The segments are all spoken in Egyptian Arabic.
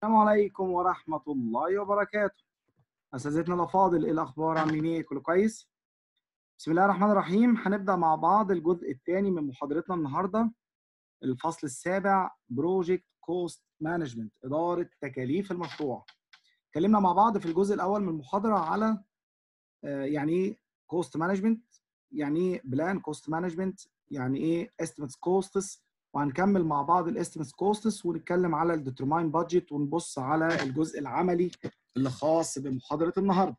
السلام عليكم ورحمة الله وبركاته أساتذتنا الأفاضل إيه الأخبار عاملين إيه كله كويس؟ بسم الله الرحمن الرحيم هنبدأ مع بعض الجزء الثاني من محاضرتنا النهاردة الفصل السابع بروجكت كوست مانجمنت إدارة تكاليف المشروع اتكلمنا مع بعض في الجزء الأول من المحاضرة على آه، يعني إيه كوست مانجمنت يعني إيه بلان كوست مانجمنت يعني إيه estimates كوستس وهنكمل مع بعض الاستيميتس كوستس ونتكلم على الديترماين بادجت ونبص على الجزء العملي اللي خاص بمحاضره النهارده.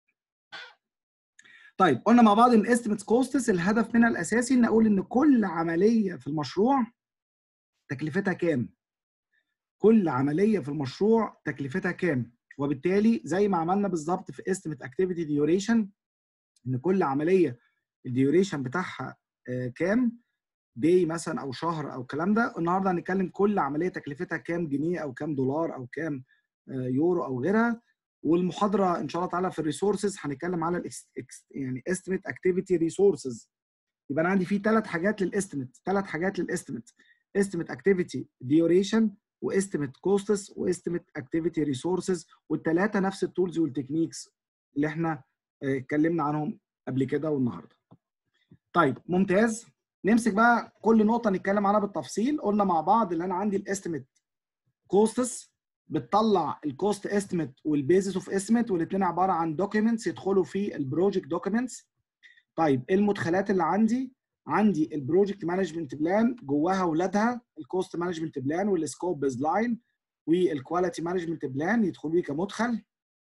طيب قلنا مع بعض ان الاستيميتس كوستس الهدف منها الاساسي ان اقول ان كل عمليه في المشروع تكلفتها كام؟ كل عمليه في المشروع تكلفتها كام؟ وبالتالي زي ما عملنا بالظبط في استيميت اكتيفيتي ديوريشن ان كل عمليه الديوريشن بتاعها آه، كام؟ داي مثلا او شهر او الكلام ده النهارده هنتكلم كل عمليه تكلفتها كام جنيه او كام دولار او كام آه، يورو او غيرها والمحاضره ان شاء الله تعالى في الريسورسز هنتكلم على الاكس إكس- يعني استيميت اكتيفيتي ريسورسز يبقى انا عندي في ثلاث حاجات للاستيميت ثلاث حاجات للاستيميت استيميت اكتيفيتي ديوريشن واستيميت كوستس واستيميت اكتيفيتي ريسورسز والثلاثه نفس التولز والتكنيكس اللي احنا آه، اتكلمنا عنهم قبل كده والنهارده طيب ممتاز نمسك بقى كل نقطة نتكلم عنها بالتفصيل قلنا مع بعض اللي أنا عندي الاستيميت كوستس بتطلع الكوست استيميت والبيزس اوف استيميت والاثنين عبارة عن دوكيومنتس يدخلوا في البروجكت دوكيومنتس طيب ايه المدخلات اللي عندي؟ عندي البروجكت مانجمنت بلان جواها ولادها الكوست مانجمنت بلان والسكوب بيز لاين والكواليتي مانجمنت بلان يدخلوا لي كمدخل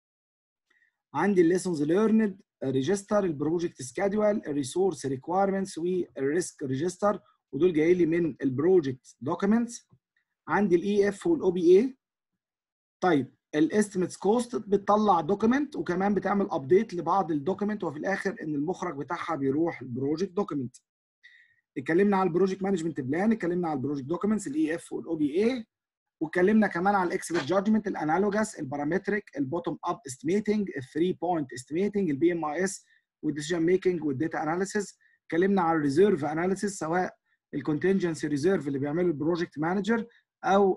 عندي الليسونز ليرند ريجستر البروجكت سكادول الريسورس ريكويرمنتس والريسك ريجستر ودول جايين لي من البروجكت دوكيومنتس عندي الاي اف والاو بي اي طيب الاستيميتس كوست بتطلع دوكيمنت وكمان بتعمل ابديت لبعض الدوكيمنت وفي الاخر ان المخرج بتاعها بيروح البروجكت دوكيمنت اتكلمنا على البروجكت مانجمنت بلان اتكلمنا على البروجكت دوكيومنتس الاي اف والاو بي اي واتكلمنا كمان على الاكسبرت جادجمنت الانالوجاس البارامتريك البوتوم اب استيميتنج الثري بوينت استيميتنج البي ام اي اس والديسيجن ميكنج والداتا اناليسيس اتكلمنا على الريزيرف اناليسيس سواء الكونتنجنسي ريزيرف اللي بيعمله البروجكت مانجر او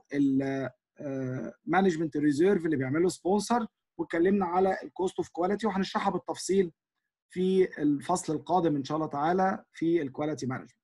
المانجمنت ريزيرف اللي بيعمله سبونسر واتكلمنا على الكوست اوف كواليتي وهنشرحها بالتفصيل في الفصل القادم ان شاء الله تعالى في الكواليتي مانجمنت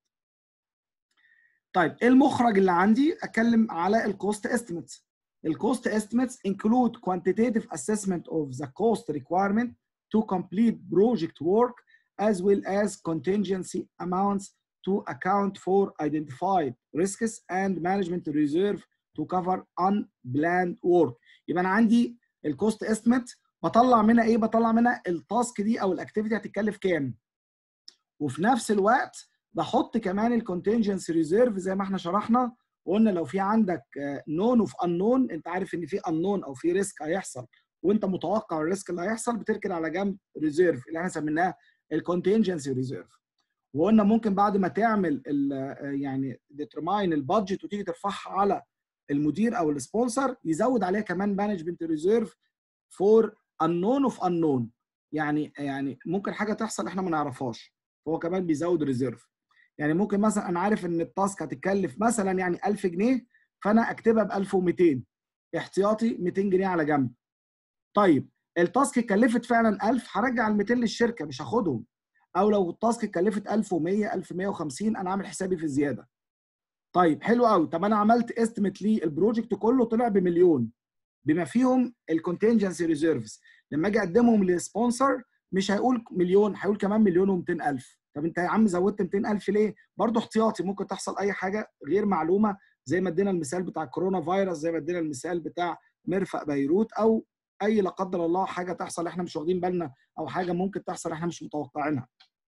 طيب ايه المخرج اللي عندي اتكلم على الكوست estimates الكوست estimates include quantitative assessment of the cost requirement to complete project work as well as contingency amounts to account for identified risks and management reserve to cover unplanned work يبقى انا عندي الكوست estimate بطلع منها ايه بطلع منها التاسك دي او الاكتيفيتي هتتكلف كام وفي نفس الوقت بحط كمان الكونتنجنسي ريزيرف زي ما احنا شرحنا وقلنا لو في عندك نون اوف انون انت عارف ان في انون او في ريسك هيحصل وانت متوقع الريسك اللي هيحصل بتركن على جنب ريزيرف اللي احنا سميناه الكونتنجنسي ريزيرف وقلنا ممكن بعد ما تعمل ال- يعني ديترماين البادجت وتيجي ترفعها على المدير او السبونسر يزود عليها كمان مانجمنت ريزيرف فور انون اوف انون يعني يعني ممكن حاجه تحصل احنا ما نعرفهاش هو كمان بيزود ريزيرف يعني ممكن مثلا انا عارف ان التاسك هتتكلف مثلا يعني 1000 جنيه فانا اكتبها ب 1200 احتياطي 200 جنيه على جنب طيب التاسك اتكلفت فعلا 1000 هرجع ال 200 للشركه مش هاخدهم او لو التاسك اتكلفت 1100 1150 انا عامل حسابي في الزياده طيب حلو قوي طب انا عملت استيميت للبروجكت كله طلع بمليون بما فيهم الكونتنجنسي ريزيرفز لما اجي اقدمهم للسبونسر مش هيقول مليون هيقول كمان مليون و200 الف طب انت يا عم زودت 200 الف ليه برضه احتياطي ممكن تحصل اي حاجه غير معلومه زي ما ادينا المثال بتاع الكورونا فيروس زي ما ادينا المثال بتاع مرفق بيروت او اي لا قدر الله حاجه تحصل احنا مش واخدين بالنا او حاجه ممكن تحصل احنا مش متوقعينها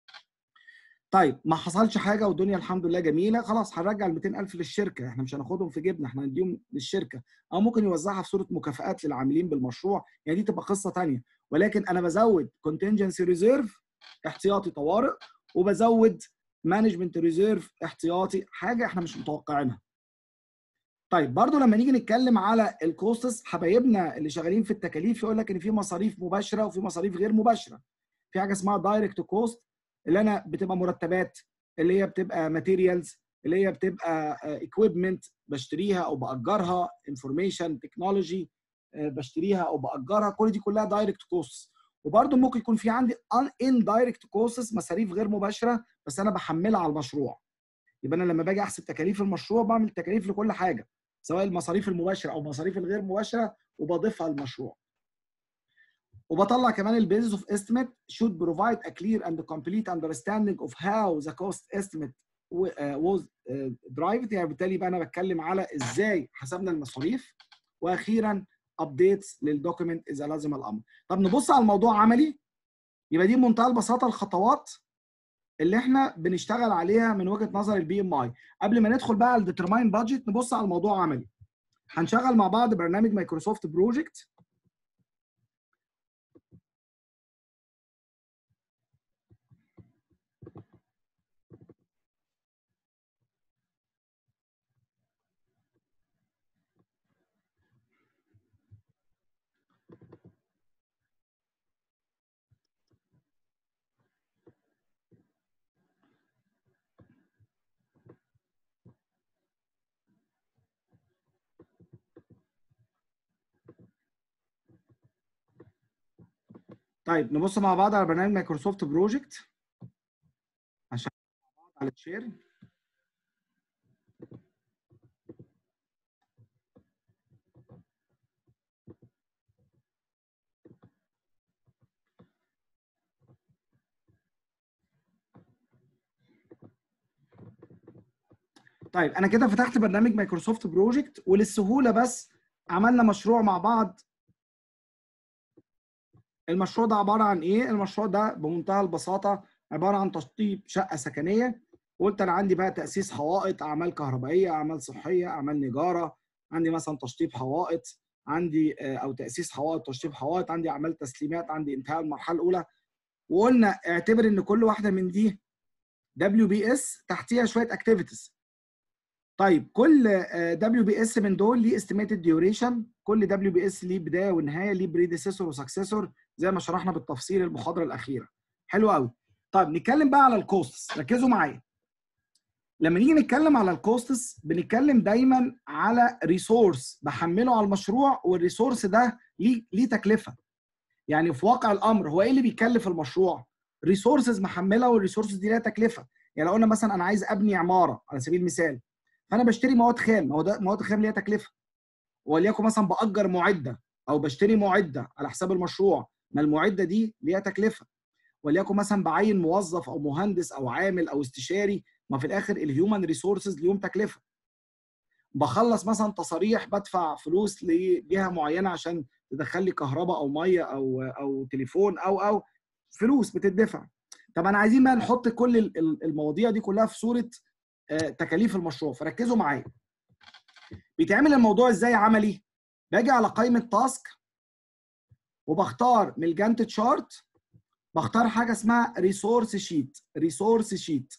طيب ما حصلش حاجه والدنيا الحمد لله جميله خلاص هنرجع ال 200000 للشركه احنا مش هناخدهم في جيبنا احنا هنديهم للشركه او ممكن يوزعها في صوره مكافآت للعاملين بالمشروع يعني دي تبقى قصه ثانيه ولكن انا بزود contingency ريزيرف احتياطي طوارئ وبزود مانجمنت ريزيرف احتياطي حاجه احنا مش متوقعينها طيب برضو لما نيجي نتكلم على الكوستس حبايبنا اللي شغالين في التكاليف يقول لك ان في مصاريف مباشره وفي مصاريف غير مباشره في حاجه اسمها دايركت كوست اللي انا بتبقى مرتبات اللي هي بتبقى ماتيريالز اللي هي بتبقى اكويبمنت بشتريها او باجرها انفورميشن تكنولوجي بشتريها او باجرها كل دي كلها دايركت كوست وبرده ممكن يكون في عندي ان دايركت كوستس مصاريف غير مباشره بس انا بحملها على المشروع يبقى انا لما باجي احسب تكاليف المشروع بعمل تكاليف لكل حاجه سواء المصاريف المباشره او المصاريف الغير مباشره وبضيفها للمشروع وبطلع كمان البيزنس اوف estimate should provide a clear and complete understanding of how the cost estimate was derived يعني بالتالي بقى انا بتكلم على ازاي حسبنا المصاريف واخيرا ابديتس للدوكيمنت اذا لازم الامر طب نبص على الموضوع عملي يبقى دي بمنتهى البساطه الخطوات اللي احنا بنشتغل عليها من وجهه نظر البي ام اي قبل ما ندخل بقى على الديترماين بادجت نبص على الموضوع عملي هنشغل مع بعض برنامج مايكروسوفت بروجكت طيب نبص مع بعض على برنامج مايكروسوفت بروجكت عشان مع بعض على الشير طيب انا كده فتحت برنامج مايكروسوفت بروجكت وللسهوله بس عملنا مشروع مع بعض المشروع ده عباره عن ايه؟ المشروع ده بمنتهى البساطه عباره عن تشطيب شقه سكنيه وقلت انا عندي بقى تاسيس حوائط اعمال كهربائيه اعمال صحيه اعمال نجاره عندي مثلا تشطيب حوائط عندي او تاسيس حوائط تشطيب حوائط عندي اعمال تسليمات عندي انتهاء المرحله الاولى وقلنا اعتبر ان كل واحده من دي دبليو بي اس تحتيها شويه اكتيفيتيز طيب كل دبليو بي اس من دول ليه استيميتد ديوريشن كل دبليو بي اس ليه بدايه ونهايه ليه بريديسيسور وسكسيسور زي ما شرحنا بالتفصيل المحاضره الاخيره حلو قوي طيب نتكلم بقى على الكوستس ركزوا معايا لما نيجي نتكلم على الكوستس بنتكلم دايما على ريسورس بحمله على المشروع والريسورس ده ليه ليه تكلفه يعني في واقع الامر هو ايه اللي بيكلف المشروع ريسورسز محمله والريسورسز دي لها تكلفه يعني لو قلنا مثلا انا عايز ابني عماره على سبيل المثال فانا بشتري مواد خام مواد خام ليها تكلفه وليكن مثلا باجر معده او بشتري معده على حساب المشروع ما المعده دي ليها تكلفه وليكن مثلا بعين موظف او مهندس او عامل او استشاري ما في الاخر الهيومن ريسورسز ليهم تكلفه بخلص مثلا تصاريح بدفع فلوس لجهه معينه عشان تدخل لي كهرباء او ميه او او تليفون او او فلوس بتدفع طب انا عايزين بقى نحط كل المواضيع دي كلها في صوره تكاليف المشروع فركزوا معايا بيتعمل الموضوع ازاي عملي باجي على قائمه تاسك وبختار من الجانت تشارت بختار حاجه اسمها ريسورس شيت ريسورس شيت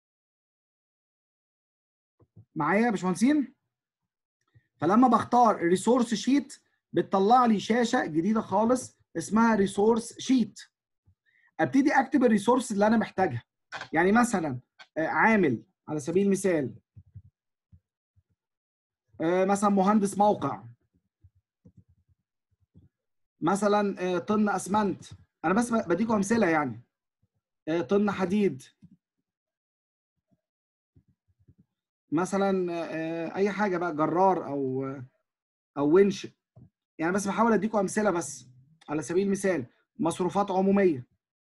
معايا يا باشمهندسين فلما بختار ريسورس شيت بتطلع لي شاشه جديده خالص اسمها ريسورس شيت ابتدي اكتب الريسورس اللي انا محتاجها يعني مثلا عامل على سبيل المثال مثلا مهندس موقع مثلا طن اسمنت انا بس بديكم امثله يعني طن حديد مثلا اي حاجه بقى جرار او او ونش يعني بس بحاول اديكم امثله بس على سبيل المثال مصروفات عموميه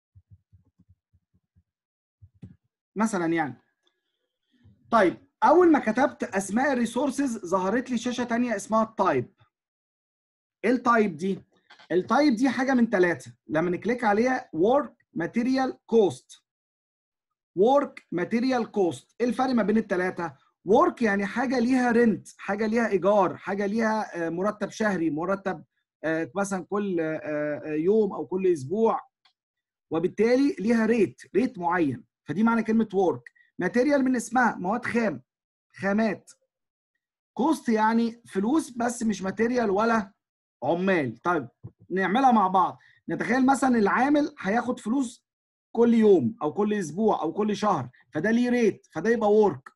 مثلا يعني طيب اول ما كتبت اسماء الريسورسز ظهرت لي شاشه ثانيه اسمها التايب ايه التايب دي التايب دي حاجه من ثلاثه لما نكليك عليها work material cost work material cost ايه الفرق ما بين الثلاثه work يعني حاجه ليها رنت حاجه ليها ايجار حاجه ليها مرتب شهري مرتب مثلا كل يوم او كل اسبوع وبالتالي ليها ريت ريت معين فدي معنى كلمه work ماتيريال من اسمها مواد خام خامات كوست يعني فلوس بس مش ماتيريال ولا عمال طيب نعملها مع بعض نتخيل مثلا العامل هياخد فلوس كل يوم او كل اسبوع او كل شهر فده ليه ريت فده يبقى ورك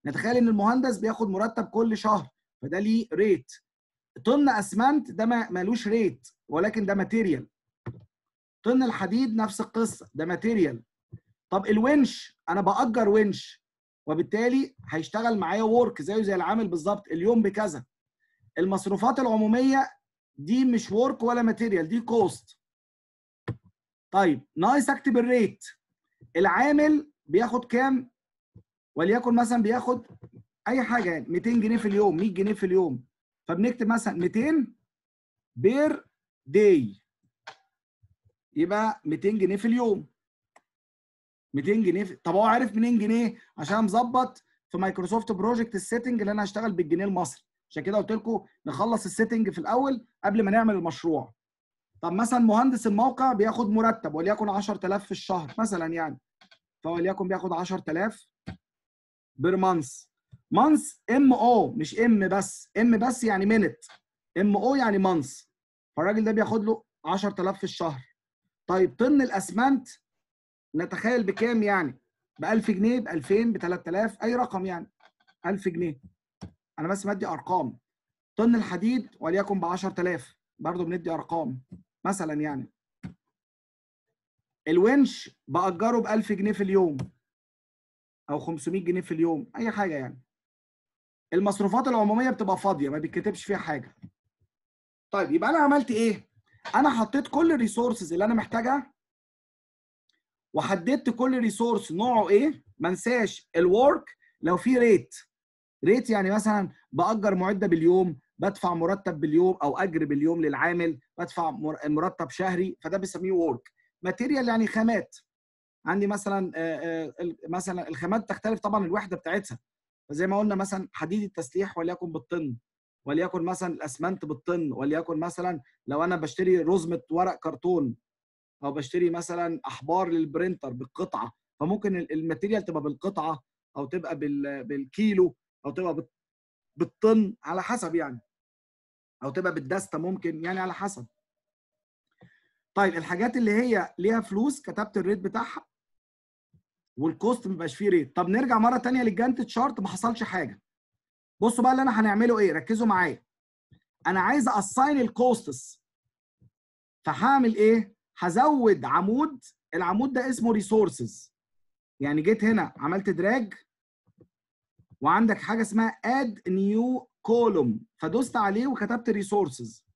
نتخيل ان المهندس بياخد مرتب كل شهر فده ليه ريت طن اسمنت ده مالوش ريت ولكن ده ماتيريال طن الحديد نفس القصه ده ماتيريال طب الونش انا باجر ونش وبالتالي هيشتغل معايا ورك زيه زي العامل بالظبط اليوم بكذا المصروفات العموميه دي مش ورك ولا ماتيريال دي كوست طيب ناقص اكتب الريت العامل بياخد كام وليكن مثلا بياخد اي حاجه يعني 200 جنيه في اليوم 100 جنيه في اليوم فبنكتب مثلا 200 بير داي يبقى 200 جنيه في اليوم 200 جنيه في... طب هو عارف منين جنيه عشان مظبط في مايكروسوفت بروجكت السيتنج اللي انا هشتغل بالجنيه المصري عشان كده قلت لكم نخلص السيتنج في الاول قبل ما نعمل المشروع طب مثلا مهندس الموقع بياخد مرتب وليكن 10000 في الشهر مثلا يعني فوليكن بياخد 10000 بير مانث مانث ام او مش ام بس ام بس يعني مينت ام او يعني مانث فالراجل ده بياخد له 10000 في الشهر طيب طن الاسمنت نتخيل بكام يعني ب 1000 جنيه ب 2000 ب 3000 اي رقم يعني 1000 جنيه انا بس بدي ارقام طن الحديد وليكن ب 10000 برضه بندي ارقام مثلا يعني الونش باجره ب 1000 جنيه في اليوم او 500 جنيه في اليوم اي حاجه يعني المصروفات العموميه بتبقى فاضيه ما بيتكتبش فيها حاجه طيب يبقى انا عملت ايه انا حطيت كل الريسورسز اللي انا محتاجها وحددت كل ريسورس نوعه ايه ما انساش الورك لو في ريت ريت يعني مثلا باجر معده باليوم بدفع مرتب باليوم او اجر باليوم للعامل بدفع مرتب شهري فده بنسميه ورك ماتيريال يعني خامات عندي مثلا مثلا الخامات تختلف طبعا الوحده بتاعتها فزي ما قلنا مثلا حديد التسليح وليكن بالطن وليكن مثلا الاسمنت بالطن وليكن مثلا لو انا بشتري رزمه ورق كرتون او بشتري مثلا احبار للبرينتر بالقطعه فممكن الماتيريال تبقى بالقطعه او تبقى بالكيلو او تبقى بالطن على حسب يعني او تبقى بالدستة ممكن يعني على حسب طيب الحاجات اللي هي ليها فلوس كتبت الريت بتاعها والكوست ما بيبقاش فيه ريت طب نرجع مره ثانيه للجانت تشارت ما حصلش حاجه بصوا بقى اللي انا هنعمله ايه ركزوا معايا انا عايز اساين الكوستس فهعمل ايه هزود عمود العمود ده اسمه ريسورسز يعني جيت هنا عملت دراج وعندك حاجه اسمها اد نيو كولوم فدوست عليه وكتبت ريسورسز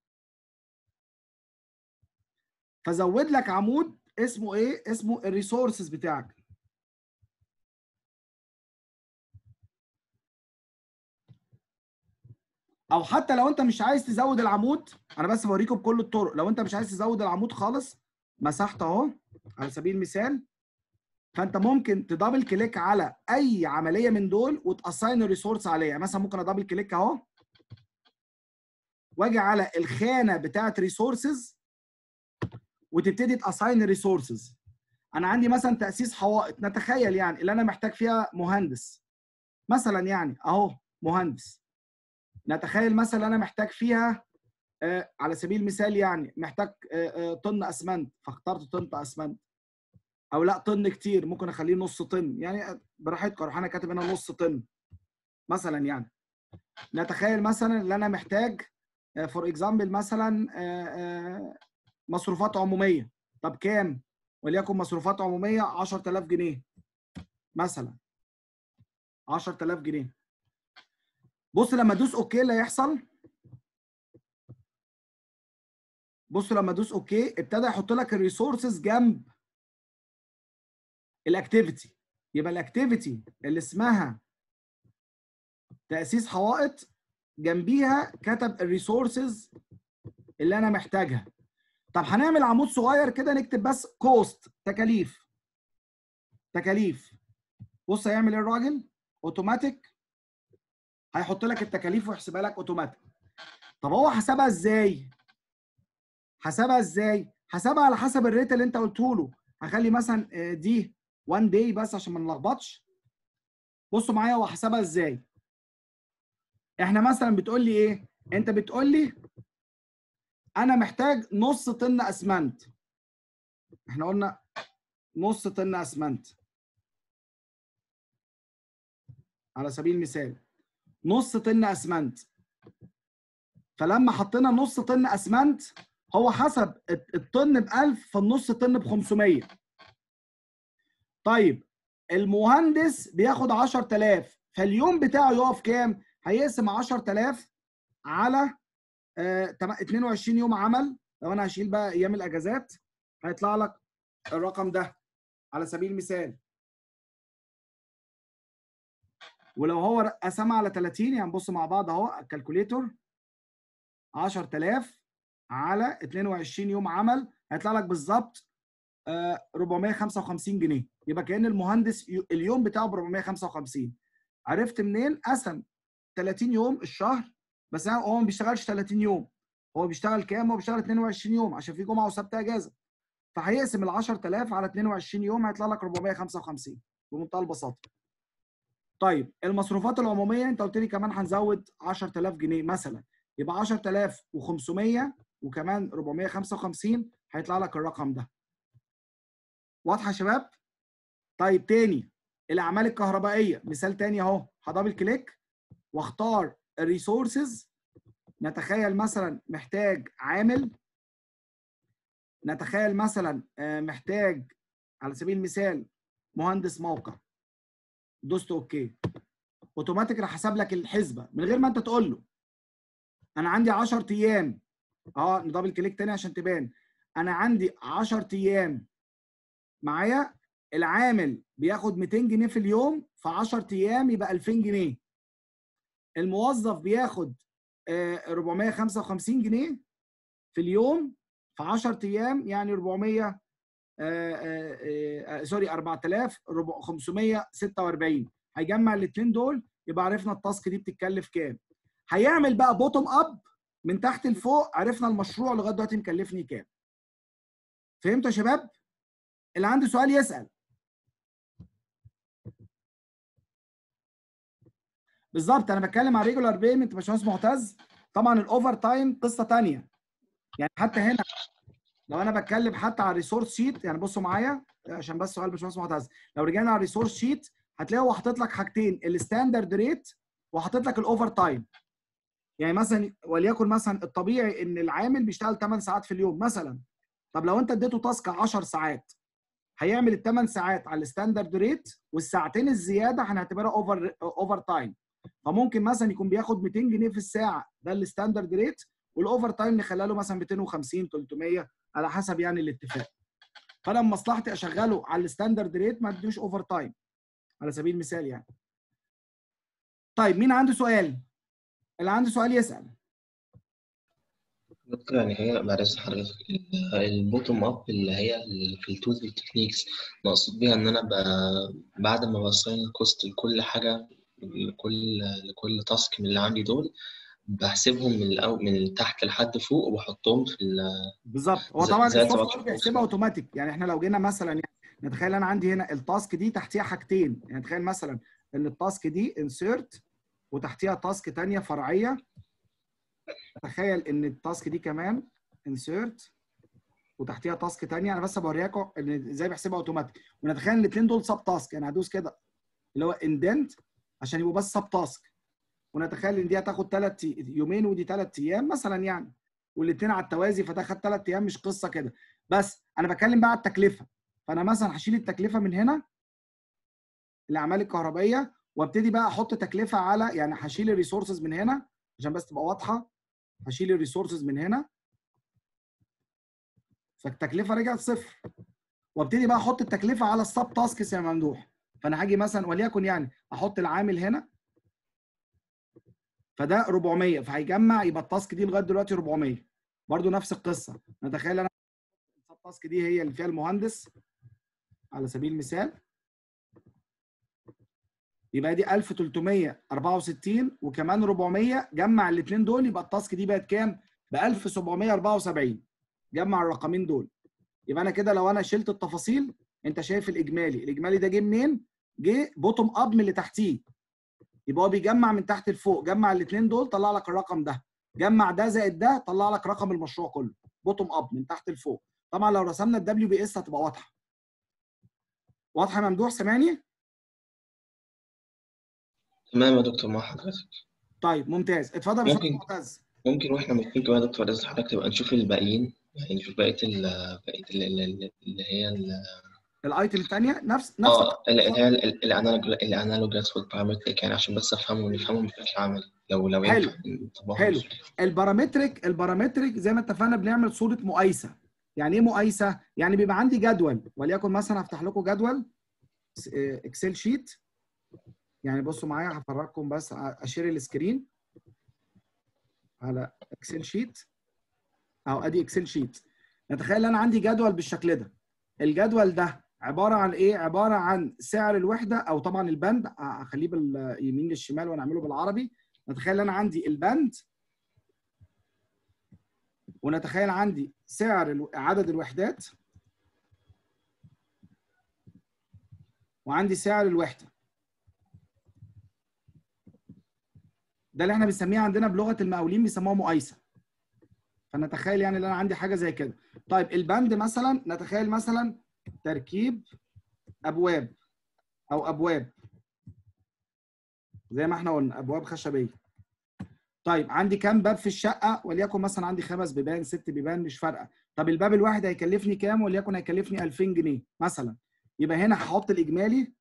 فزود لك عمود اسمه ايه اسمه الريسورسز بتاعك او حتى لو انت مش عايز تزود العمود انا بس بوريكم بكل الطرق لو انت مش عايز تزود العمود خالص مسحت اهو على سبيل المثال فانت ممكن تدبل كليك على اي عمليه من دول وتاساين الريسورس عليها مثلا ممكن ادبل كليك اهو واجي على الخانه بتاعه ريسورسز وتبتدي تاساين الريسورسز انا عندي مثلا تاسيس حوائط نتخيل يعني اللي انا محتاج فيها مهندس مثلا يعني اهو مهندس نتخيل مثلا انا محتاج فيها آه على سبيل المثال يعني محتاج آه آه طن اسمنت فاخترت طن اسمنت او لا طن كتير ممكن اخليه نص طن يعني براحتكم اروح انا كاتب هنا نص طن مثلا يعني نتخيل مثلا ان انا محتاج فور اكزامبل مثلا مصروفات عموميه طب كام وليكن مصروفات عموميه 10000 جنيه مثلا 10000 جنيه بص لما ادوس اوكي اللي هيحصل بص لما ادوس اوكي ابتدى يحط لك الريسورسز جنب الاكتيفيتي يبقى الاكتيفيتي اللي اسمها تاسيس حوائط جنبيها كتب الريسورسز اللي انا محتاجها طب هنعمل عمود صغير كده نكتب بس كوست تكاليف تكاليف بص هيعمل ايه الراجل اوتوماتيك هيحط لك التكاليف ويحسبها لك اوتوماتيك طب هو حسبها ازاي حسبها ازاي حسبها على حسب الريت اللي انت قلته له هخلي مثلا دي 1 داي بس عشان ما نلخبطش بصوا معايا هو حسبها ازاي احنا مثلا بتقول لي ايه انت بتقول لي انا محتاج نص طن اسمنت احنا قلنا نص طن اسمنت على سبيل المثال نص طن اسمنت فلما حطينا نص طن اسمنت هو حسب الطن ب 1000 فالنص طن ب 500 طيب المهندس بياخد 10000 فاليوم بتاعه يقف كام؟ هيقسم 10000 على آه 22 يوم عمل لو انا هشيل بقى ايام الاجازات هيطلع لك الرقم ده على سبيل المثال ولو هو قسمها على 30 يعني بص مع بعض اهو الكالكوليتور 10000 على 22 يوم عمل هيطلع لك بالظبط 455 جنيه يبقى كان المهندس اليوم بتاعه ب 455 عرفت منين قسم 30 يوم الشهر بس هو ما بيشتغلش 30 يوم هو بيشتغل كام هو بيشتغل 22 يوم عشان في جمعه وسبت اجازه فهيقسم ال 10000 على 22 يوم هيطلع لك 455 بمنتهى البساطه طيب المصروفات العموميه انت قلت لي كمان هنزود 10000 جنيه مثلا يبقى 10500 وكمان 455 هيطلع لك الرقم ده واضحه يا شباب طيب تاني الاعمال الكهربائيه مثال تاني اهو هدبل كليك واختار الريسورسز نتخيل مثلا محتاج عامل نتخيل مثلا محتاج على سبيل المثال مهندس موقع دوست اوكي اوتوماتيك راح حسب لك الحسبه من غير ما انت تقول له انا عندي 10 ايام اه ندبل كليك تاني عشان تبان انا عندي 10 ايام معايا العامل بياخد 200 جنيه في اليوم في 10 ايام يبقى 2000 جنيه الموظف بياخد 455 جنيه في اليوم في 10 ايام يعني 400 سوري 4546 هيجمع الاثنين دول يبقى عرفنا التاسك دي بتتكلف كام هيعمل بقى بوتوم اب من تحت لفوق عرفنا المشروع لغايه دلوقتي مكلفني كام فهمتوا يا شباب اللي عنده سؤال يسال بالظبط انا بتكلم على ريجولار بيمنت باشمهندس معتز طبعا الاوفر تايم قصه ثانيه يعني حتى هنا لو انا بتكلم حتى على الريسورس شيت يعني بصوا معايا عشان بس سؤال باشمهندس معتز لو رجعنا على الريسورس شيت هتلاقي هو حاطط لك حاجتين الستاندرد ريت وحاطط لك الاوفر تايم يعني مثلا وليكن مثلا الطبيعي ان العامل بيشتغل 8 ساعات في اليوم مثلا طب لو انت اديته تاسك 10 ساعات هيعمل الثمان ساعات على الستاندرد ريت والساعتين الزياده هنعتبرها اوفر اوفر تايم فممكن مثلا يكون بياخد 200 جنيه في الساعه ده الستاندرد ريت والاوفر تايم نخليها له مثلا 250 300 على حسب يعني الاتفاق فانا مصلحتي اشغله على الستاندرد ريت ما اديوش اوفر تايم على سبيل المثال يعني طيب مين عنده سؤال اللي عنده سؤال يسال دكتور يعني هي معلش حضرتك البوتوم اب اللي هي في التولز والتكنيكس مقصود بيها ان انا بعد ما بصين الكوست لكل حاجه لكل لكل تاسك من اللي عندي دول بحسبهم من الأول من تحت لحد فوق وبحطهم في ال بالظبط هو طبعا السوفت وير بيحسبها اوتوماتيك يعني احنا لو جينا مثلا يعني نتخيل انا عندي هنا التاسك دي تحتيها حاجتين يعني تخيل مثلا ان التاسك دي انسيرت وتحتيها تاسك ثانيه فرعيه تخيل ان التاسك دي كمان انسيرت وتحتيها تاسك ثانيه انا بس بوريكم ان ازاي بحسبها اوتوماتيك ونتخيل ان الاثنين دول سب تاسك يعني هدوس كده اللي هو اندنت عشان يبقوا بس سب تاسك ونتخيل ان دي هتاخد ثلاث يومين ودي ثلاث ايام مثلا يعني والاثنين على التوازي فده خد ثلاث ايام مش قصه كده بس انا بتكلم بقى على التكلفه فانا مثلا هشيل التكلفه من هنا الاعمال الكهربائيه وابتدي بقى احط تكلفه على يعني هشيل الريسورسز من هنا عشان بس تبقى واضحه هشيل الريسورسز من هنا فالتكلفه رجعت صفر وابتدي بقى احط التكلفه على السب تاسكس يا ممدوح فانا هاجي مثلا وليكن يعني احط العامل هنا فده 400 فهيجمع يبقى التاسك دي لغايه دلوقتي 400 برضو نفس القصه نتخيل انا السب تاسك دي هي اللي فيها المهندس على سبيل المثال يبقى دي 1364 وكمان 400 جمع الاثنين دول يبقى التاسك دي بقت كام؟ ب 1774 جمع الرقمين دول يبقى انا كده لو انا شلت التفاصيل انت شايف الاجمالي الاجمالي ده جه منين؟ جه بوتوم اب من اللي تحتيه يبقى هو بيجمع من تحت لفوق جمع الاثنين دول طلع لك الرقم ده جمع ده زائد ده طلع لك رقم المشروع كله بوتوم اب من تحت لفوق طبعا لو رسمنا الدبليو بي اس هتبقى واضحه واضحه يا ممدوح سامعني؟ تمام يا دكتور مع حضرتك طيب ممتاز اتفضل يا ممكن باشمهندس معتز ممكن واحنا ماشيين كمان يا دكتور عايز حضرتك تبقى نشوف الباقيين يعني نشوف بقية ال بقية ال- ال- ال- اللي هي ال- الايتم الثانيه نفس نفس اه اللي هي ال- ال- الانالوج الانالوجات والبارامتريك يعني عشان بس افهمهم ونفهمهم بشكل عملي لو لو حلو. ينفع نطبقهم حلو. بشكل- البارامتريك البارامتريك زي ما اتفقنا بنعمل صوره مقايسه يعني ايه مقايسه يعني بيبقى عندي جدول وليكن مثلا هفتح لكم جدول س- آه، اكسل شيت يعني بصوا معايا هفرجكم بس ع- اشير السكرين على اكسل شيت اهو ادي اكسل شيت نتخيل انا عندي جدول بالشكل ده الجدول ده عباره عن ايه عباره عن سعر الوحده او طبعا البند هخليه باليمين للشمال ونعمله بالعربي نتخيل انا عندي البند ونتخيل عندي سعر الو- عدد الوحدات وعندي سعر الوحده ده اللي احنا بنسميه عندنا بلغه المقاولين بيسموها مقايسه فنتخيل يعني ان انا عندي حاجه زي كده طيب البند مثلا نتخيل مثلا تركيب ابواب او ابواب زي ما احنا قلنا ابواب خشبيه طيب عندي كام باب في الشقه وليكن مثلا عندي خمس بيبان ست بيبان مش فارقه طب الباب الواحد هيكلفني كام وليكن هيكلفني 2000 جنيه مثلا يبقى هنا هحط الاجمالي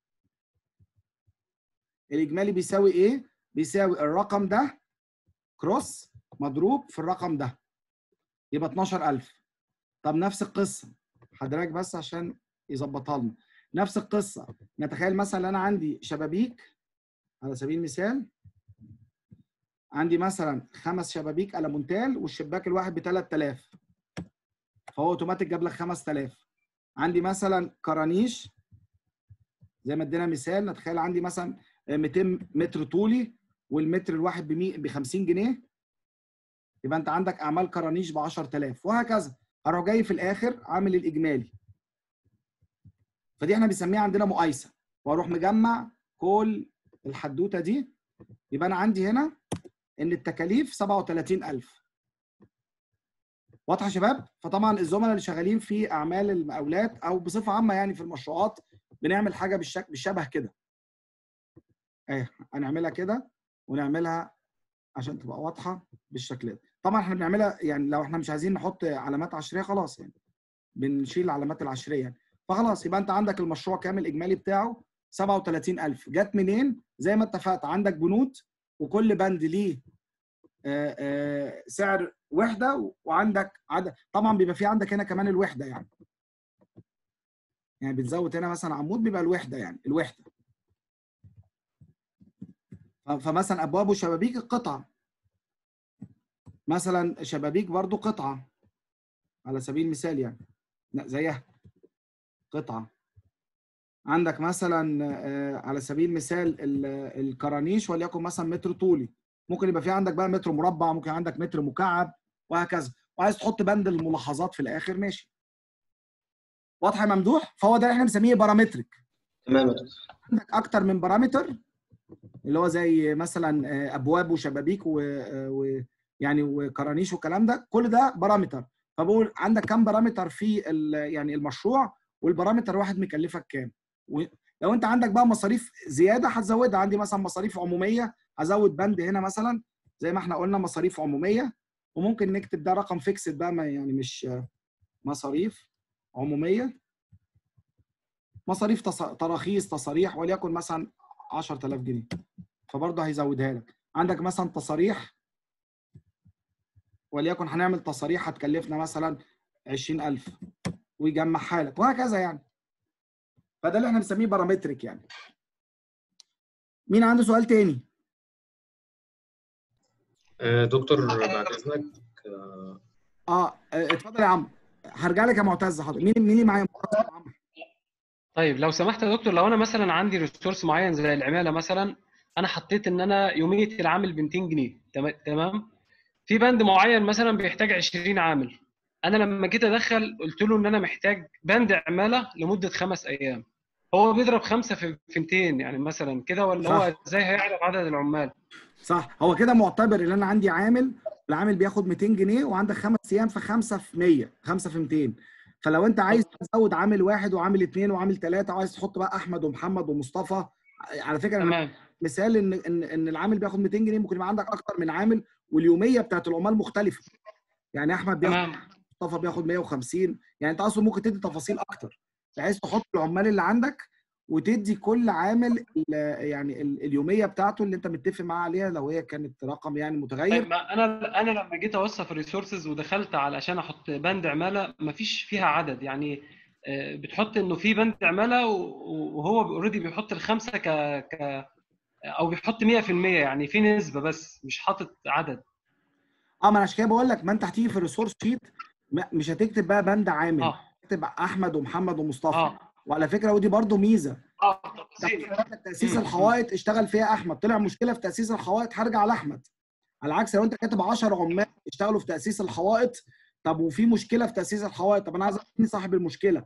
الاجمالي بيساوي ايه بيساوي الرقم ده كروس مضروب في الرقم ده يبقى 12000 طب نفس القصه حضرتك بس عشان يظبطها لنا نفس القصه نتخيل مثلا انا عندي شبابيك على سبيل المثال عندي مثلا خمس شبابيك المونتال والشباك الواحد ب 3000 فهو اوتوماتيك جاب لك 5000 عندي مثلا كرانيش زي ما ادينا مثال نتخيل عندي مثلا 200 متر طولي والمتر الواحد ب 50 جنيه يبقى انت عندك اعمال كرانيش ب 10000 وهكذا اروح جاي في الاخر عامل الاجمالي فدي احنا بنسميها عندنا مقايسه واروح مجمع كل الحدوته دي يبقى انا عندي هنا ان التكاليف 37000 واضحه يا شباب فطبعا الزملاء اللي شغالين في اعمال المقاولات او بصفه عامه يعني في المشروعات بنعمل حاجه بالشكل بالشبه كده اهي هنعملها كده ونعملها عشان تبقى واضحه بالشكل ده طبعا احنا بنعملها يعني لو احنا مش عايزين نحط علامات عشريه خلاص يعني بنشيل العلامات العشريه يعني فخلاص يبقى انت عندك المشروع كامل الاجمالي بتاعه 37000 جت منين زي ما اتفقت عندك بنود وكل بند ليه آه، آه، سعر وحده وعندك عدد طبعا بيبقى في عندك هنا كمان الوحده يعني يعني بتزود هنا مثلا عمود بيبقى الوحده يعني الوحده ف- فمثلا ابواب وشبابيك القطعه مثلا شبابيك برضو قطعه على سبيل المثال يعني لا زيها قطعه عندك مثلا آه، على سبيل المثال ال- الكرانيش وليكن مثلا متر طولي ممكن يبقى في عندك بقى متر مربع ممكن عندك متر مكعب وهكذا وعايز تحط بند الملاحظات في الاخر ماشي واضح يا ممدوح فهو ده اللي احنا بنسميه بارامتريك تمام يا دكتور عندك اكتر من بارامتر اللي هو زي مثلا آه، ابواب وشبابيك و- آه، ويعني وكرانيش والكلام ده كل ده بارامتر فبقول عندك كام بارامتر في ال- يعني المشروع والبارامتر واحد مكلفك كام لو انت عندك بقى مصاريف زياده هتزودها عندي مثلا مصاريف عموميه هزود بند هنا مثلا زي ما احنا قلنا مصاريف عموميه وممكن نكتب ده رقم فيكسد بقى ما يعني مش آه، مصاريف عموميه مصاريف تص- تراخيص تصاريح وليكن مثلا 10000 جنيه فبرضه هيزودها لك عندك مثلا تصاريح وليكن هنعمل تصاريح هتكلفنا مثلا 20000 ويجمعها لك وهكذا يعني فده اللي احنا بنسميه بارامتريك يعني مين عنده سؤال تاني آه، دكتور بعد اذنك آه، اه اه، اتفضل يا عمرو هرجع لك يا معتز حاضر مين مين اللي معايا معتز يا عمرو طيب لو سمحت يا دكتور لو انا مثلا عندي ريسورس معين زي العماله مثلا انا حطيت ان انا يوميه العامل ب 200 جنيه تم- تمام في بند معين مثلا بيحتاج 20 عامل انا لما جيت ادخل قلت له ان انا محتاج بند عماله لمده خمس ايام هو بيضرب خمسه في في 200 يعني مثلا كده ولا هو صح. ازاي هيعرف عدد العمال صح هو كده معتبر ان انا عندي عامل العامل بياخد 200 جنيه وعندك خمس ايام في 5 في 100 5 في 200 فلو انت عايز تزود عامل واحد وعامل اثنين وعامل ثلاثه وعايز تحط بقى احمد ومحمد ومصطفى على فكره أنا تمام مثال ان ان ان العامل بياخد 200 جنيه ممكن يبقى عندك اكتر من عامل واليوميه بتاعت العمال مختلفه يعني احمد بياخد تمام مصطفى بياخد 150 يعني انت اصلا ممكن تدي تفاصيل اكتر بحيث تحط العمال اللي عندك وتدي كل عامل ال- يعني ال- اليوميه بتاعته اللي انت متفق معاه عليها لو هي كانت رقم يعني متغير طيب ما انا انا لما جيت اوصف الريسورسز ودخلت علشان احط بند عماله ما فيش فيها عدد يعني آه، بتحط انه في بند عماله و- وهو اوريدي بيحط الخمسه ك ك او بيحط 100% يعني في نسبه بس مش حاطط عدد اه ما انا عشان كده بقول لك ما انت هتيجي في الريسورس شيت ما- مش هتكتب بقى بند عامل اه تكتب احمد ومحمد ومصطفى اه وعلى فكره ودي برضو ميزه اه طب تفاصيل تاسيس مم. الحوائط اشتغل فيها احمد طلع مشكله في تاسيس الحوائط هرجع لاحمد على العكس لو انت كاتب 10 عمال اشتغلوا في تاسيس الحوائط طب وفي مشكله في تاسيس الحوائط طب انا عايز أعرف مين صاحب المشكله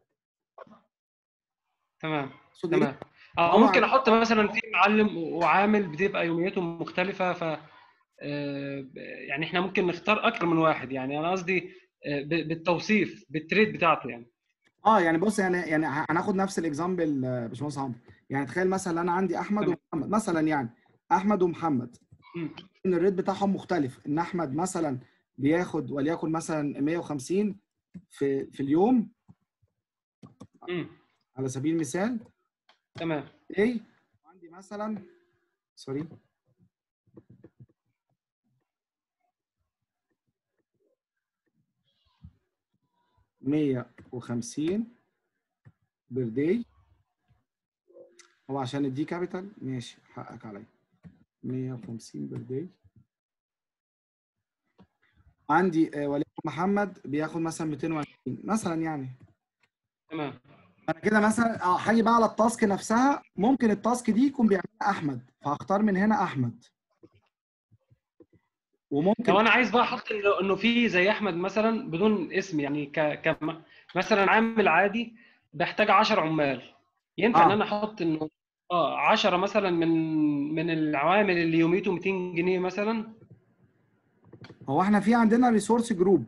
تمام أقصد إيه؟ تمام اه طبعاً. ممكن احط مثلا في معلم وعامل بتبقى يوميتهم مختلفه ف آه، يعني احنا ممكن نختار اكتر من واحد يعني انا قصدي آه، ب- بالتوصيف بالتريد بتاعته يعني اه يعني بص يعني يعني ه- هناخد نفس الاكزامبل آه، باشمهندس عمرو يعني تخيل مثلا انا عندي احمد تمام. ومحمد مثلا يعني احمد ومحمد مم. ان الريت بتاعهم مختلف ان احمد مثلا بياخد وليكن مثلا 150 في في اليوم مم. على سبيل المثال تمام ايه عندي مثلا سوري مية وخمسين بير داي هو عشان الدي كابيتال ماشي حقك عليا مية وخمسين بير داي عندي آه، وليكن محمد بياخد مثلا 220 مثلا يعني تمام انا كده مثلا اه هاجي بقى على التاسك نفسها ممكن التاسك دي يكون بيعملها احمد فهختار من هنا احمد وممكن لو انا عايز بقى احط انه إنه في زي احمد مثلا بدون اسم يعني ك, ك مثلا عامل عادي بحتاج 10 عمال ينفع آه. ان انا احط انه اه 10 مثلا من من العوامل اللي يوميته 200 جنيه مثلا هو احنا في عندنا ريسورس جروب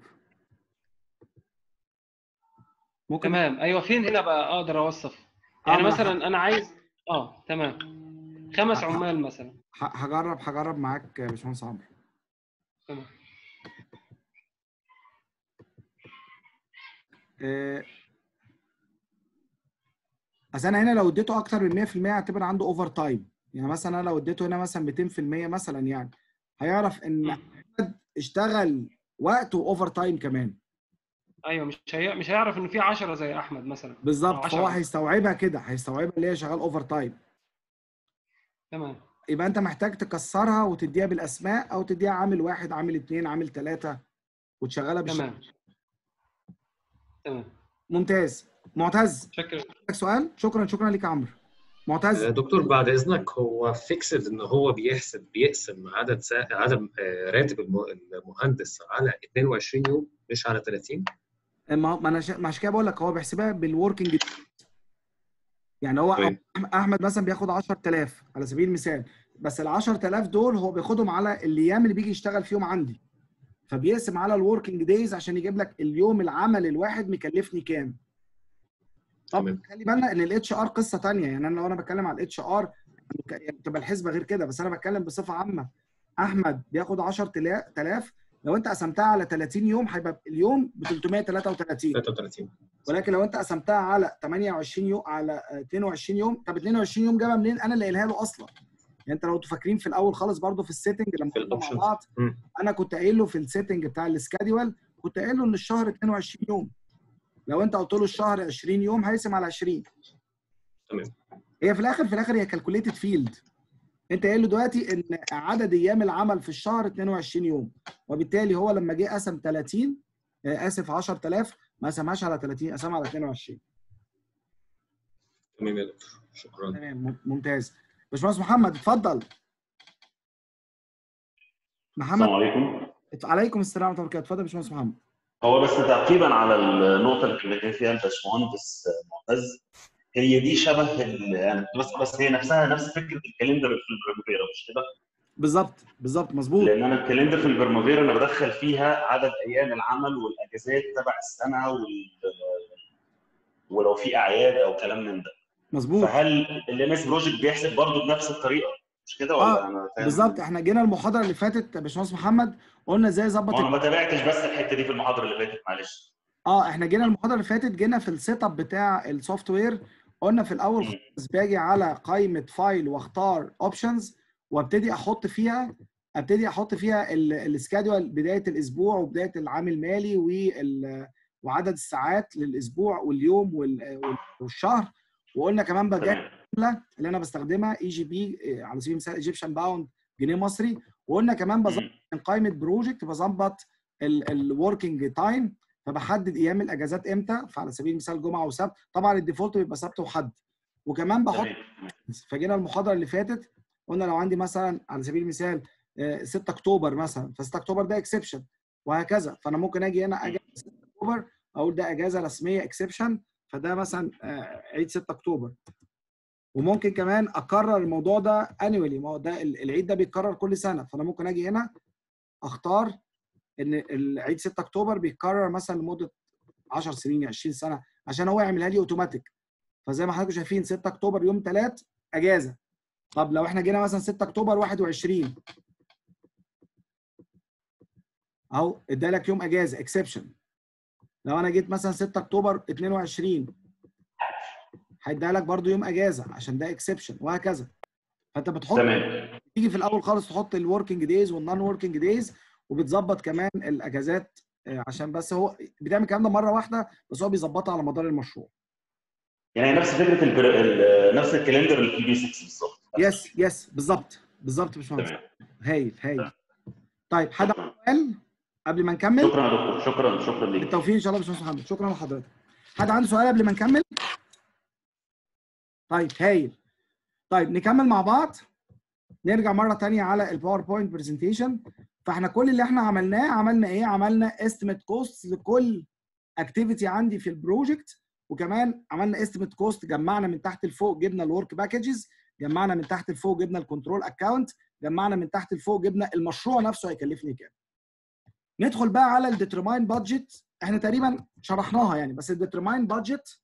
ممكن تمام ايوه فين هنا بقى اقدر اوصف آه، يعني ما أنا مثلا انا عايز اه تمام خمس ه- عمال مثلا ه- هجرب هجرب معاك يا باشمهندس عمرو تمام آه، اصل انا هنا لو اديته اكتر من 100% اعتبر عنده اوفر تايم يعني مثلا انا لو اديته هنا مثلا 200% مثلا يعني هيعرف ان مم. احمد اشتغل وقت واوفر تايم كمان ايوه مش هي... مش هيعرف انه في 10 زي احمد مثلا بالظبط أو فهو 10. هيستوعبها كده هيستوعبها اللي هي شغال اوفر تايم تمام يبقى انت محتاج تكسرها وتديها بالاسماء او تديها عامل واحد عامل اتنين عامل تلاته وتشغلها بالشكل تمام تمام ممتاز معتز شكرا عندك سؤال شكرا شكرا لك يا عمرو معتز آه، دكتور بعد اذنك هو فيكسد ان هو بيحسب بيقسم عدد سا... عدد آه، راتب الم- المهندس على 22 يوم مش على 30 ما ما انا شا- ما عشان كده بقول لك هو بيحسبها بالوركينج يعني هو طيب. احمد مثلا بياخد 10000 على سبيل المثال بس ال 10000 دول هو بياخدهم على الايام اللي بيجي يشتغل فيهم عندي فبيقسم على الوركينج دايز عشان يجيب لك اليوم العمل الواحد مكلفني كام طب تمام. خلي بالنا ان الاتش ار قصه تانية يعني انا لو انا بتكلم على الاتش ار تبقى الحسبه غير كده بس انا بتكلم بصفه عامه احمد بياخد 10000 لو انت قسمتها على 30 يوم هيبقى اليوم ب 333 33 ولكن لو انت قسمتها على 28 يوم على آه، 22 يوم طب 22 يوم جابها منين انا اللي قايلها له اصلا يعني انت لو انتوا فاكرين في الاول خالص برضو في السيتنج لما في كنا مع الأوبشنز. بعض مم. انا كنت قايل له في السيتنج بتاع السكادول كنت قايل له ان الشهر 22 يوم لو انت قلت له الشهر 20 يوم هيقسم على 20 تمام. هي في الاخر في الاخر هي كالكوليتد فيلد انت قايل له دلوقتي ان عدد ايام العمل في الشهر 22 يوم وبالتالي هو لما جه قسم 30 آه، اسف 10000 ما قسمهاش على 30 قسمها على 22 تمام يا دكتور شكرا تمام مم- ممتاز باشمهندس محمد اتفضل محمد السلام عليكم ات- عليكم السلام ورحمه الله وبركاته اتفضل يا باشمهندس محمد هو بس تعقيبا على النقطه اللي اتكلم فيها الباشمهندس معتز هي دي شبه ال- يعني بس بس هي نفسها نفس فكره الكالندر في البرموفيرا مش كده؟ بالظبط بالظبط مظبوط لان انا الكالندر في البرموفيرا انا بدخل فيها عدد ايام العمل والاجازات تبع السنه وال ولو في اعياد او كلام من ده مظبوط فهل الام اس بروجكت بيحسب برضه بنفس الطريقه مش كده ولا آه، انا فاهم؟ بالظبط احنا جينا المحاضره اللي فاتت يا باشمهندس محمد قلنا ازاي اظبط ما انا ما تابعتش بس الحته دي في المحاضره اللي فاتت معلش اه احنا جينا المحاضره اللي فاتت جينا في السيت اب بتاع السوفت وير قلنا في الاول مم. خالص باجي على قائمه فايل واختار اوبشنز وابتدي احط فيها ابتدي احط فيها السكادول بدايه الاسبوع وبدايه العام المالي وال- وعدد الساعات للاسبوع واليوم وال- والشهر وقلنا كمان بجي تمام العمله اللي انا بستخدمها اي جي بي على سبيل المثال ايجيبشن باوند جنيه مصري وقلنا كمان بظبط مم. من قائمه بروجكت بظبط الوركينج تايم فبحدد ايام الاجازات امتى فعلى سبيل المثال جمعه وسبت طبعا الديفولت بيبقى سبت وحد وكمان بحط تمام فجينا المحاضره اللي فاتت قلنا لو عندي مثلا على سبيل المثال آه، 6 اكتوبر مثلا ف 6 اكتوبر ده اكسبشن وهكذا فانا ممكن اجي هنا اجي 6 اكتوبر اقول ده اجازه رسميه اكسبشن فده مثلا آه، عيد 6 اكتوبر وممكن كمان اكرر الموضوع ده انيولي ما هو ده ال- العيد ده بيتكرر كل سنه فانا ممكن اجي هنا اختار ان العيد 6 اكتوبر بيتكرر مثلا لمده 10 سنين 20 سنه عشان هو يعملها لي اوتوماتيك فزي ما حضراتكم شايفين 6 اكتوبر يوم 3 اجازه طب لو احنا جينا مثلا 6 اكتوبر 21 اهو ادالك يوم اجازه اكسبشن لو انا جيت مثلا 6 اكتوبر 22 هيديها لك برضو يوم اجازه عشان ده اكسبشن وهكذا فانت بتحط تمام تيجي في الاول خالص تحط الوركينج دايز والنون وركينج دايز وبتظبط كمان الاجازات آه، عشان بس هو بتعمل الكلام ده مره واحده بس هو بيظبطها على مدار المشروع يعني نفس فكره البر... ال... نفس الكالندر اللي في البي 6 بالظبط يس يس بالظبط بالظبط يا باشمهندس تمام هايل هايل طيب حد عنده شكرا سؤال قبل ما نكمل شكرا يا دكتور شكرا شكرا ليك بالتوفيق ان شاء الله يا باشمهندس محمد شكرا لحضرتك حد عنده سؤال قبل ما نكمل طيب هايل طيب نكمل مع بعض نرجع مره تانية على الباوربوينت برزنتيشن فاحنا كل اللي احنا عملناه عملنا ايه عملنا استيميت كوست لكل اكتيفيتي عندي في البروجكت وكمان عملنا استيميت كوست جمعنا من تحت لفوق جبنا الورك باكجز جمعنا من تحت لفوق جبنا الكنترول اكاونت جمعنا من تحت لفوق جبنا المشروع نفسه هيكلفني كام ندخل بقى على الديترماين بادجت احنا تقريبا شرحناها يعني بس الديترماين بادجت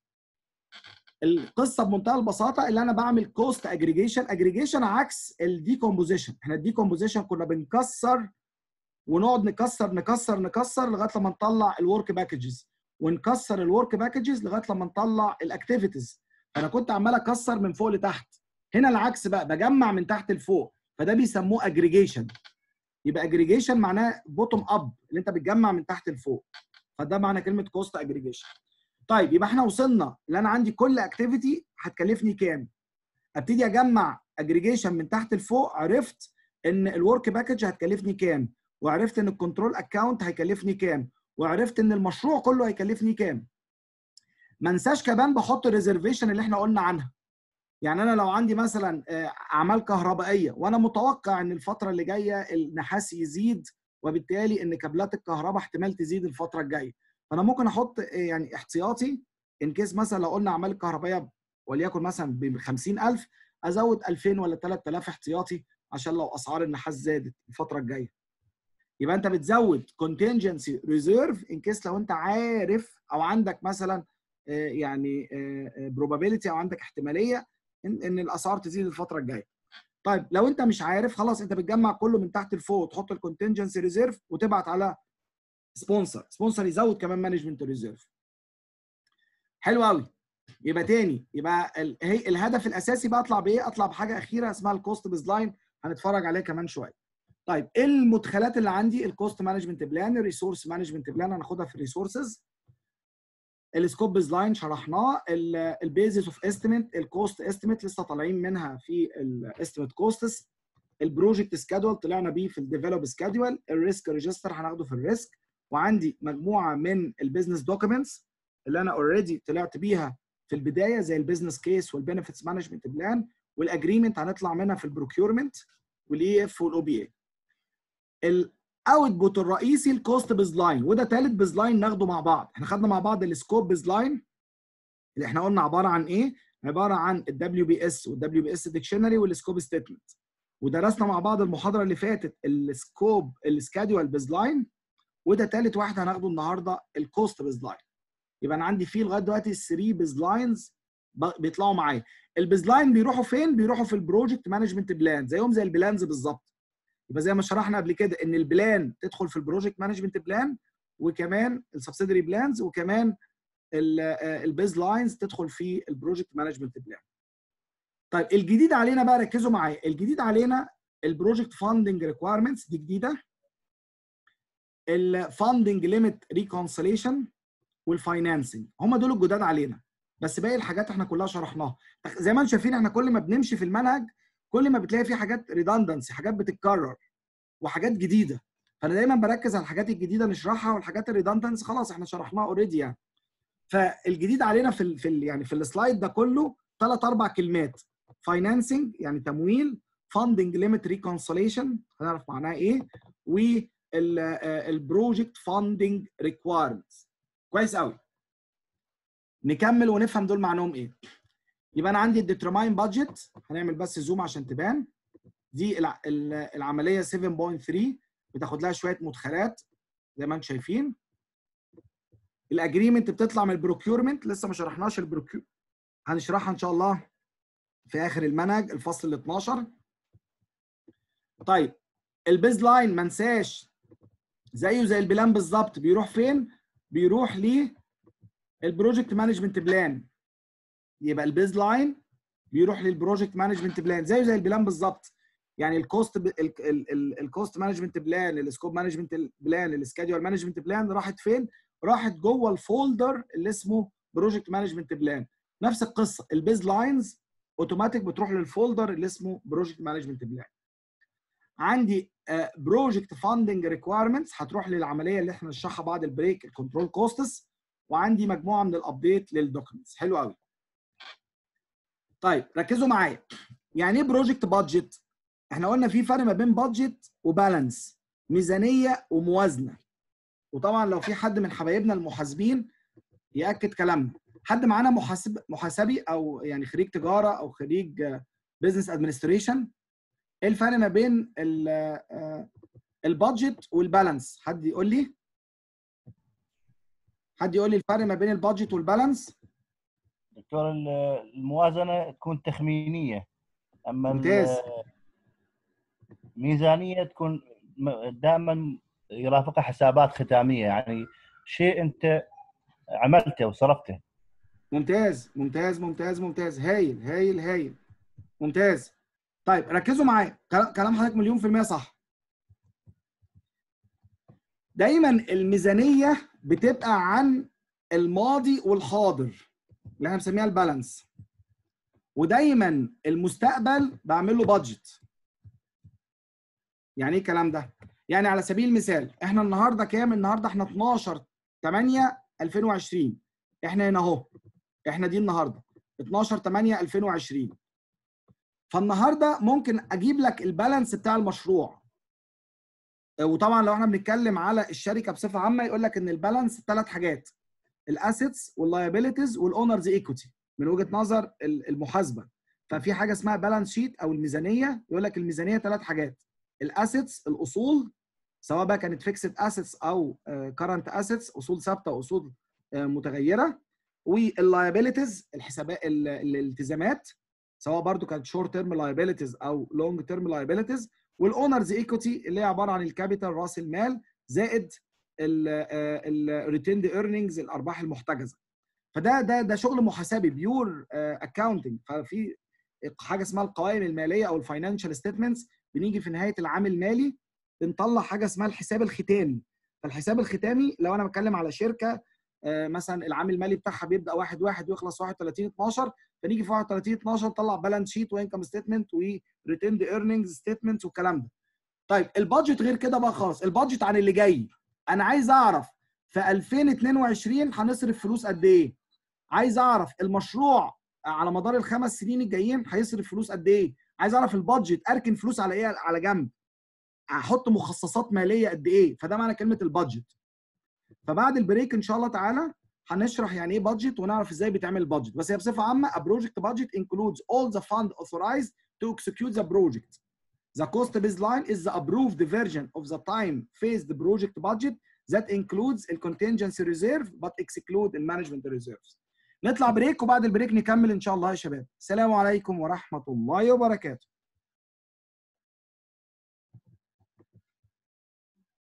القصه بمنتهى البساطه اللي انا بعمل كوست اجريجيشن اجريجيشن عكس الديكومبوزيشن احنا الديكومبوزيشن كنا بنكسر ونقعد نكسر نكسر نكسر لغايه لما نطلع الورك باكجز ونكسر الورك باكجز لغايه لما نطلع الاكتيفيتيز انا كنت عمال اكسر من فوق لتحت هنا العكس بقى بجمع من تحت لفوق فده بيسموه اجريجيشن يبقى اجريجيشن معناه بوتوم اب اللي انت بتجمع من تحت لفوق فده معنى كلمه كوست اجريجيشن طيب يبقى احنا وصلنا اللي انا عندي كل اكتيفيتي هتكلفني كام ابتدي اجمع اجريجيشن من تحت لفوق عرفت ان الورك باكج هتكلفني كام وعرفت ان الكنترول اكاونت هيكلفني كام وعرفت ان المشروع كله هيكلفني كام ما انساش كمان بحط الريزرفيشن اللي احنا قلنا عنها يعني انا لو عندي مثلا آه، اعمال كهربائيه وانا متوقع ان الفتره اللي جايه النحاس يزيد وبالتالي ان كابلات الكهرباء احتمال تزيد الفتره الجايه فانا ممكن احط آه، يعني احتياطي ان كيس مثلا لو قلنا اعمال الكهربائيه وليكن مثلا ب 50000 ازود 2000 ولا 3000 احتياطي عشان لو اسعار النحاس زادت الفتره الجايه يبقى انت بتزود contingency reserve ان كيس لو انت عارف او عندك مثلا آه، يعني آه، آه، probability او عندك احتماليه ان ان الاسعار تزيد الفتره الجايه. طيب لو انت مش عارف خلاص انت بتجمع كله من تحت لفوق تحط الكونتنجنسي ريزيرف وتبعت على سبونسر، سبونسر يزود كمان مانجمنت ريزيرف. حلو قوي. يبقى تاني يبقى ال- هي الهدف الاساسي بقى اطلع بايه؟ اطلع بحاجه اخيره اسمها الكوست بيز لاين هنتفرج عليها كمان شويه. طيب ايه المدخلات اللي عندي؟ الكوست مانجمنت بلان، الريسورس مانجمنت بلان هناخدها في الريسورسز. السكوب بيز لاين شرحناه البيزس اوف استيميت الكوست استيميت لسه طالعين منها في الاستيميت كوستس البروجكت سكادول طلعنا بيه في الديفلوب سكادول الريسك ريجستر هناخده في الريسك وعندي مجموعه من البيزنس دوكيومنتس اللي انا اوريدي طلعت بيها في البدايه زي البيزنس كيس والبنفيتس مانجمنت بلان والاجريمنت هنطلع منها في البروكيورمنت والاي اف والاو بي اي الاوتبوت الرئيسي الكوست بيز لاين وده ثالث بيز لاين ناخده مع بعض احنا خدنا مع بعض السكوب بيز لاين اللي احنا قلنا عباره عن ايه عباره عن الدبليو بي اس والدبليو بي اس ديكشنري والسكوب ستيتمنت ودرسنا مع بعض المحاضره اللي فاتت السكوب السكادول بيز لاين وده ثالث واحد هناخده النهارده الكوست بيز لاين يبقى انا عندي فيه لغايه دلوقتي 3 بيز لاينز ب- بيطلعوا معايا البيز لاين بيروحوا فين بيروحوا في البروجكت مانجمنت بلان زيهم زي البلانز بالظبط يبقى زي ما شرحنا قبل كده ان البلان تدخل في البروجكت مانجمنت بلان وكمان السبسيدري بلانز وكمان البيز لاينز تدخل في البروجكت مانجمنت بلان طيب الجديد علينا بقى ركزوا معايا الجديد علينا البروجكت فاندنج ريكويرمنتس دي جديده الفاندنج ليميت ريكونسيليشن والفاينانسنج هم دول الجداد علينا بس باقي الحاجات احنا كلها شرحناها زي ما انتم شايفين احنا كل ما بنمشي في المنهج كل ما بتلاقي في حاجات ريدندنسي حاجات بتتكرر وحاجات جديده فانا دايما بركز على الحاجات الجديده نشرحها والحاجات الريدندنس خلاص احنا شرحناها اوريدي يعني فالجديد علينا في ال في ال يعني في السلايد ده كله ثلاث اربع كلمات فاينانسنج يعني تمويل فاندنج ليميت ريكونسيليشن هنعرف معناها ايه والبروجكت فاندنج ريكوايرمنتس كويس قوي نكمل ونفهم دول معناهم ايه يبقى انا عندي الديترماين بادجت هنعمل بس زوم عشان تبان دي الع- ال- العمليه 7.3 بتاخد لها شويه مدخلات زي ما انتم شايفين الاجريمنت بتطلع من البروكيورمنت لسه ما شرحناش البروكيور هنشرحها ان شاء الله في اخر المنهج الفصل ال 12 طيب البيز لاين ما انساش زيه زي البلان بالظبط بيروح فين بيروح ل البروجكت مانجمنت بلان يبقى البيز لاين بيروح للبروجكت مانجمنت بلان زيه زي البلان بالظبط يعني الكوست الكوست مانجمنت بلان السكوب مانجمنت بلان السكادول مانجمنت بلان راحت فين راحت جوه الفولدر اللي اسمه بروجكت مانجمنت بلان نفس القصه البيز لاينز اوتوماتيك بتروح للفولدر اللي اسمه بروجكت مانجمنت بلان عندي بروجكت فاندنج ريكويرمنتس هتروح للعمليه اللي احنا نشرحها بعد البريك الكنترول كوستس وعندي مجموعه من الابديت للدوكيومنتس حلو قوي طيب ركزوا معايا يعني ايه بروجكت بادجت احنا قلنا في فرق ما بين بادجت وبالانس ميزانيه وموازنه وطبعا لو في حد من حبايبنا المحاسبين ياكد كلامنا حد معانا محاسب محاسبي او يعني خريج تجاره او خريج بزنس ادمنستريشن ايه الفرق ما بين البادجت والبالانس حد يقول لي حد يقول لي الفرق ما بين البادجت والبالانس دكتور ال- الموازنه تكون تخمينيه اما ال- ممتاز. الميزانيه تكون م- دائما يرافقها حسابات ختاميه يعني شيء انت عملته وصرفته ممتاز ممتاز ممتاز ممتاز هايل هايل هايل ممتاز طيب ركزوا معايا كلام كلام حضرتك مليون في المية صح دايما الميزانية بتبقى عن الماضي والحاضر اللي احنا بنسميها البالانس ودايما المستقبل بعمل له بادجت يعني ايه الكلام ده يعني على سبيل المثال احنا النهارده كام النهارده احنا 12 8 2020 احنا هنا اهو احنا دي النهارده 12 8 2020 فالنهارده ممكن اجيب لك البالانس بتاع المشروع وطبعا لو احنا بنتكلم على الشركه بصفه عامه يقول لك ان البالانس ثلاث حاجات الاسيتس واللايبيليتيز والاونرز ايكوتي من وجهه نظر المحاسبه ففي حاجه اسمها بالانس شيت او الميزانيه يقول لك الميزانيه ثلاث حاجات الاسيتس الاصول سواء بقى كانت فيكسد اسيتس او كرنت اسيتس اصول ثابته واصول متغيره واللايبيليتيز الحسابات الالتزامات سواء برضو كانت شورت تيرم لايبيليتيز او لونج تيرم لايبيليتيز والاونرز ايكوتي اللي هي عباره عن الكابيتال راس المال زائد الريتيند ايرنينجز الارباح المحتجزه فده ده ده شغل محاسبي بيور اكاونتنج ففي حاجه اسمها القوائم الماليه او الفاينانشال ستيتمنتس بنيجي في نهايه العام المالي بنطلع حاجه اسمها الحساب الختامي فالحساب الختامي لو انا بتكلم على شركه مثلا العام المالي بتاعها بيبدا 1 1 ويخلص 31 12 فنيجي في 31 12 نطلع بالانس شيت وانكم ستيتمنت وريتيند ايرنينجز ستيتمنت والكلام ده. طيب البادجت غير كده بقى خالص البادجت عن اللي جاي انا عايز اعرف في 2022 هنصرف فلوس قد ايه؟ عايز اعرف المشروع على مدار الخمس سنين الجايين هيصرف فلوس قد ايه؟ عايز اعرف البادجت اركن فلوس على ايه على جنب؟ احط مخصصات ماليه قد ايه؟ فده معنى كلمه البادجت. فبعد البريك ان شاء الله تعالى هنشرح يعني ايه بادجت ونعرف ازاي بيتعمل البادجت بس هي بصفه عامه a project budget includes all the fund authorized to execute the project the cost baseline is the approved version of the time phased project budget that includes the contingency reserve but exclude the management reserves نطلع بريك وبعد البريك نكمل ان شاء الله يا شباب السلام عليكم ورحمه الله وبركاته